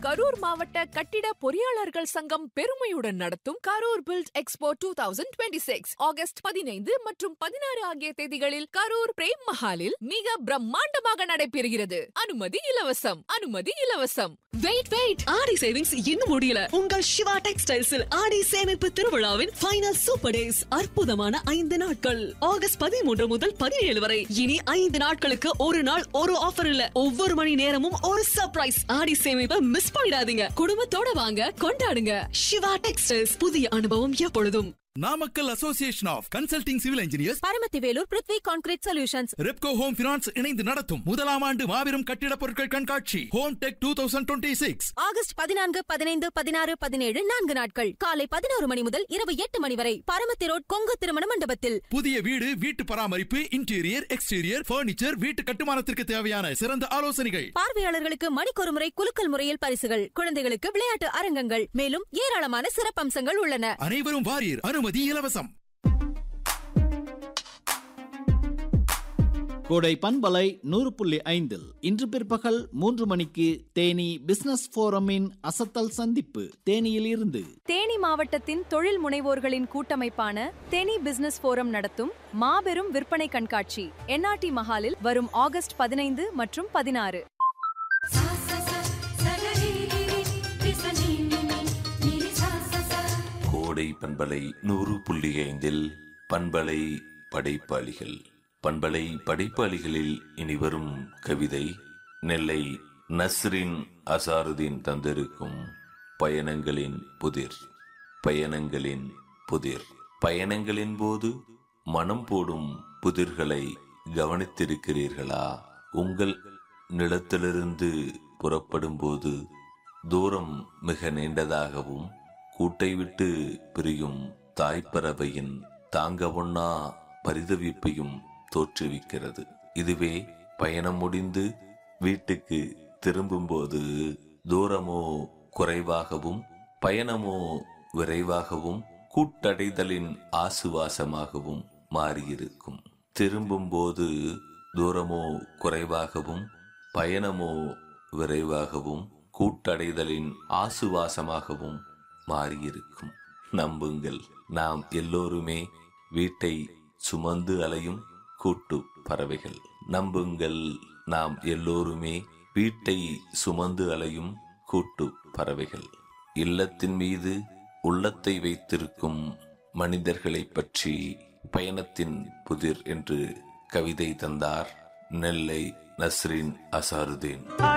கரூர் மாவட்ட கட்டிட பொறியாளர்கள் சங்கம் பெருமையுடன் நடத்தும் Karur build expo two thousand twenty six August பதினைந்து மற்றும் பதினாறு ஆகிய தேதிகளில் கரூர் பிரேம் மஹாலில் மிக பிரம்மாண்டமாக நடைபெறுகிறது அனுமதி இலவசம் அனுமதி இலவசம் வெயிட் வெயிட் ஆடி சேவிங்ஸ் இன்னும் முடியல உங்கள் சிவா டெக்ஸ்டைல்ஸில் ஆடி சேமிப்பு திருவிழாவின் ஃபைனல் சூப்பர் டேஸ் அற்புதமான ஐந்து நாட்கள் ஆகஸ்ட் பதிமூன்று முதல் பதினேழு வரை இனி ஐந்து நாட்களுக்கு ஒரு நாள் ஒரு ஆஃபர் இல்ல ஒவ்வொரு மணி நேரமும் ஒரு சர்ப்ரைஸ் ஆடி சேமிப்பை மிஸ் பண்ணிடாதீங்க குடும்பத்தோட வாங்க கொண்டாடுங்க சிவா டெக்ஸ்டைல்ஸ் புதிய அனுபவம் எப்பொழுதும் Namakkal association of consulting civil engineers Paramathivelur Prithvi concrete solutions Repco home finance இணைந்து நடத்தும் முதலாம் ஆண்டு மாபெரும் கட்டிட பொருட்கள் கண்காட்சி home tech two thousand twenty six August பதினான்கு பதினைந்து பதினாறு பதினேழு நான்கு நாட்கள் காலை பதினோரு மணி முதல் இரவு எட்டு மணி வரை பரமத்தி ரோட் கொங்கு திருமண மண்டபத்தில் புதிய வீடு வீட்டு பராமரிப்பு இன்டீரியர் எக்ஸ்டீரியர் பர்னிச்சர் வீட்டு கட்டுமானத்திற்கு தேவையான சிறந்த ஆலோசனைகள் பார்வையாளர்களுக்கு மணிக்கொரு முறை குலுக்கல் முறையில் பரிசுகள் குழந்தைகளுக்கு விளையாட்டு அரங்கங்கள் மேலும் ஏராளமான சிறப்பம்சங்கள் உள்ளன அனைவரும் வாரியர் அனுமதி இலவசம் கோடை பண்பலை நூறு புள்ளி ஐந்தில் இன்று பிற்பகல் மூன்று மணிக்கு தேனி பிசினஸ் போரமின் அசத்தல் சந்திப்பு தேனியில் இருந்து தேனி மாவட்டத்தின் தொழில் முனைவோர்களின் கூட்டமைப்பான தேனி பிசினஸ் போரம் நடத்தும் மாபெரும் விற்பனை கண்காட்சி என்ஆர்டி மஹாலில் வரும் ஆகஸ்ட் பதினைந்து மற்றும் பதினாறு கோடை பண்பலை நூறு புள்ளி ஐந்தில் பண்பலை படைப்பாளிகள் பண்பலை படைப்பாளிகளில் இனி வரும் கவிதை நெல்லை நஸ்ரின் அசாருதீன் தந்திருக்கும் பயணங்களின் புதிர் பயணங்களின் புதிர் பயணங்களின் போது மனம் போடும் புதிர்களை கவனித்திருக்கிறீர்களா உங்கள் நிலத்திலிருந்து புறப்படும் போது தூரம் மிக நீண்டதாகவும் கூட்டை விட்டு பிரியும் தாய்ப்பறவையின் தாங்க ஒண்ணா பரிதவிப்பையும் தோற்றுவிக்கிறது இதுவே பயணம் முடிந்து வீட்டுக்கு திரும்பும்போது தூரமோ குறைவாகவும் பயணமோ விரைவாகவும் கூட்டடைதலின் ஆசுவாசமாகவும் மாறியிருக்கும் திரும்பும்போது தூரமோ குறைவாகவும் பயணமோ விரைவாகவும் கூட்டடைதலின் ஆசுவாசமாகவும் மாறியிருக்கும் நம்புங்கள் நாம் எல்லோருமே வீட்டை சுமந்து அலையும் கூட்டு பறவைகள் நம்புங்கள் நாம் எல்லோருமே வீட்டை சுமந்து அலையும் கூட்டு பறவைகள் இல்லத்தின் மீது உள்ளத்தை வைத்திருக்கும் மனிதர்களைப் பற்றி பயணத்தின் புதிர் என்று கவிதை தந்தார் நெல்லை நஸ்ரின் அசாருதீன்